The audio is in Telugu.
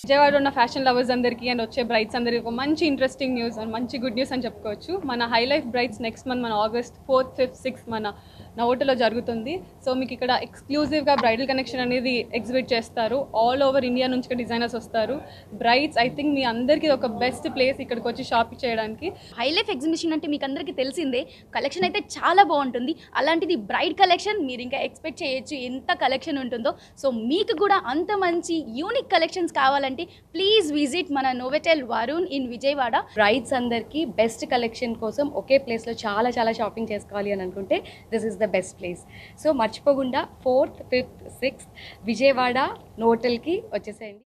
విజయవాడ ఉన్న ఫ్యాషన్ లవర్స్ అందరికీ అండ్ వచ్చే బ్రైట్స్ అందరికీ ఒక మంచి ఇంట్రెస్టింగ్ న్యూస్ అండ్ మంచి గుడ్ న్యూస్ అని చెప్పుకోవచ్చు మన hi life brides next month మన ఆగస్ట్ ఫోర్త్ ఫిఫ్త్ సిక్స్త్ మన నవోటలో జరుగుతుంది సో మీకు ఇక్కడ ఎక్స్క్లూజివ్గా బ్రైడల్ కనెక్షన్ అనేది ఎగ్జిబిట్ చేస్తారు ఆల్ ఓవర్ ఇండియా నుంచి ఇక్కడ డిజైనర్స్ వస్తారు బ్రైట్స్ ఐ థింక్ మీ అందరికీ ఒక బెస్ట్ ప్లేస్ ఇక్కడికి వచ్చి షాపింగ్ చేయడానికి హైలైఫ్ ఎగ్జిబిషన్ అంటే మీకు అందరికీ తెలిసిందే కలెక్షన్ అయితే చాలా బాగుంటుంది అలాంటిది బ్రైట్ కలెక్షన్ మీరు ఇంకా ఎక్స్పెక్ట్ చేయొచ్చు ఎంత కలెక్షన్ ఉంటుందో సో మీకు కూడా అంత మంచి యూనిక్ కలెక్షన్స్ కావాలంటే ప్లీజ్ విజిట్ మన Novotel Varun in Vijayawada brides అందరికీ బెస్ట్ కలెక్షన్ కోసం ఒకే ప్లేస్లో చాలా చాలా షాపింగ్ చేసుకోవాలి అని అనుకుంటే this is the best place so మర్చిపోకుండా ఫోర్త్ ఫిఫ్త్ సిక్స్త్ విజయవాడ నోటల్కి వచ్చేసేయండి